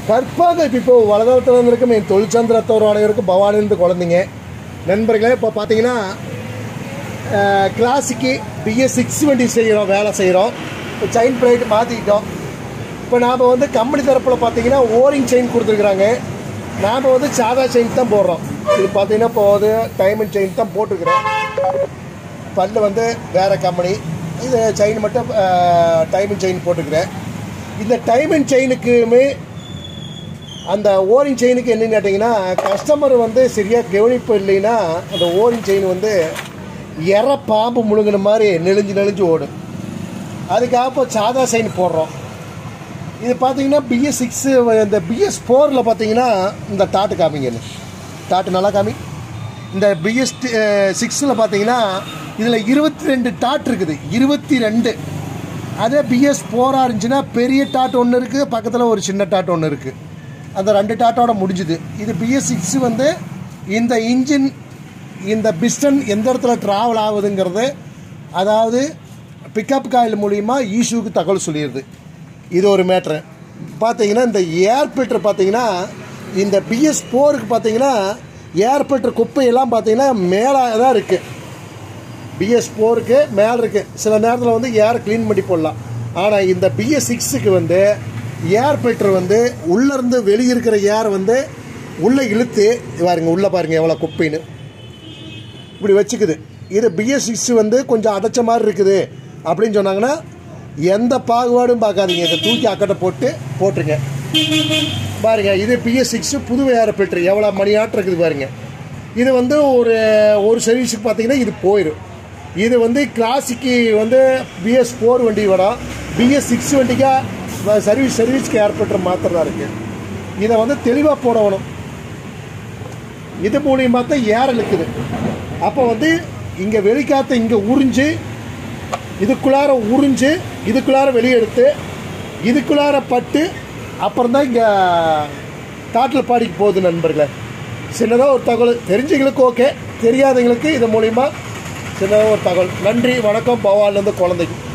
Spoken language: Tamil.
கற்பாக இப்போ வலதளத்தில் இருந்திருக்கும் என் தொழிற்சந்திரத்தோர் அனைவருக்கும் பவானிலிருந்து குழந்தைங்க நண்பர்களே இப்போ பார்த்தீங்கன்னா கிளாசிக்கு பிஎஸ் சிக்ஸ் வண்டி செய்கிறோம் வேலை செய்கிறோம் இப்போ செயின் பிளேட் மாற்றிக்கிட்டோம் இப்போ நாம் வந்து கம்பெனி தரப்பில் பார்த்தீங்கன்னா ஓரிங் செயின் கொடுத்துருக்குறாங்க நாம் வந்து சாதா செயின் தான் போடுறோம் இது பார்த்தீங்கன்னா இப்போ வந்து டைமண்ட் செயின் தான் போட்டுருக்குறேன் பல்லு வந்து வேறு கம்பெனி இது செயின் மட்டும் டைமண்ட் செயின் போட்டுக்கிறேன் இந்த டைமண்ட் செயினுக்குமே அந்த ஓரிங் செயினுக்கு என்னன்னு கேட்டிங்கன்னா கஸ்டமர் வந்து சரியாக கவனிப்பு இல்லைன்னா அந்த ஓரிங் செயின் வந்து எற பாம்பு முழுங்கின மாதிரி நெளிஞ்சு நெளிஞ்சு ஓடும் அதுக்காக இப்போ சாதா செயின் போடுறோம் இது பார்த்தீங்கன்னா பிஎஸ் சிக்ஸு இந்த பிஎஸ் ஃபோரில் பார்த்தீங்கன்னா இந்த டாட்டு காமிங்கன்னு டாட்டு நல்லா காமி இந்த பிஎஸ் சிக்ஸில் பார்த்தீங்கன்னா இதில் இருபத்தி ரெண்டு டாட் இருக்குது இருபத்தி ரெண்டு அதே பிஎஸ் ஃபோராக இருந்துச்சுன்னா பெரிய டாட் ஒன்று இருக்குது பக்கத்தில் ஒரு சின்ன டாட் ஒன்று இருக்குது அந்த ரெண்டு டாட்டோட முடிஞ்சுது இது பிஎஸ் சிக்ஸ் வந்து இந்த இன்ஜின் இந்த பிஸ்டன் எந்த இடத்துல ட்ராவல் ஆகுதுங்கிறது அதாவது பிக்கப் காயில் மூலிமா ஈஷுக்கு தகவல் சொல்லிடுது இது ஒரு மேட்ரு பார்த்தீங்கன்னா இந்த ஏர் ஃபில்டர் பார்த்தீங்கன்னா இந்த பிஎஸ் ஃபோருக்கு பார்த்தீங்கன்னா ஏர் ஃபில்டர் குப்பையெல்லாம் பார்த்தீங்கன்னா மேலே தான் இருக்குது பிஎஸ் ஃபோருக்கு மேலே இருக்குது சில நேரத்தில் வந்து ஏர் க்ளீன் பண்ணி போடலாம் ஆனால் இந்த பிஎஸ் சிக்ஸுக்கு வந்து ஏர் ஃபில்டர் வந்து உள்ளேருந்து வெளியே இருக்கிற ஏர் வந்து உள்ளே இழுத்து பாருங்க உள்ளே பாருங்க எவ்வளோ குப்பைன்னு இப்படி வச்சுக்குது இது பிஎஸ் சிக்ஸ் வந்து கொஞ்சம் அடைச்ச மாதிரி இருக்குது அப்படின்னு சொன்னாங்கன்னா எந்த பாகுபாடும் பார்க்காதீங்க இதை தூக்கி அக்கட்டை போட்டு போட்டுருங்க பாருங்க இது பிஎஸ் சிக்ஸ் புது ஏர் ஃபில்டர் எவ்வளோ மணியாட்டம் இருக்குது பாருங்க இது வந்து ஒரு ஒரு சர்வீஸுக்கு பார்த்தீங்கன்னா இது போயிடும் இது வந்து கிளாசிக்கு வந்து பிஎஸ் ஃபோர் வண்டி வரும் பிஎஸ் சிக்ஸ் வண்டிக்கா சர்வீஸ் சர்வீஸ்க்கு ஏற்பட்ட மாத்திரதா இருக்குது இதை வந்து தெளிவாக போடணும் இது மூலியமாக தான் ஏர் இழுக்குது அப்போ வந்து இங்கே வெளிக்காற்ற இங்கே உறிஞ்சு இதுக்குள்ளார உறிஞ்சு இதுக்குள்ளார வெளியே எடுத்து இதுக்குள்ளார பட்டு அப்புறம் தான் இங்கே காட்டில் பாடிக்கு போகுது நண்பர்களே சின்னதாக ஒரு தகவல் தெரிஞ்சவங்களுக்கு ஓகே தெரியாதவங்களுக்கு இது மூலிமா சின்னதாக ஒரு தகவல் நன்றி வணக்கம் பவான்லேருந்து குழந்தைக்கு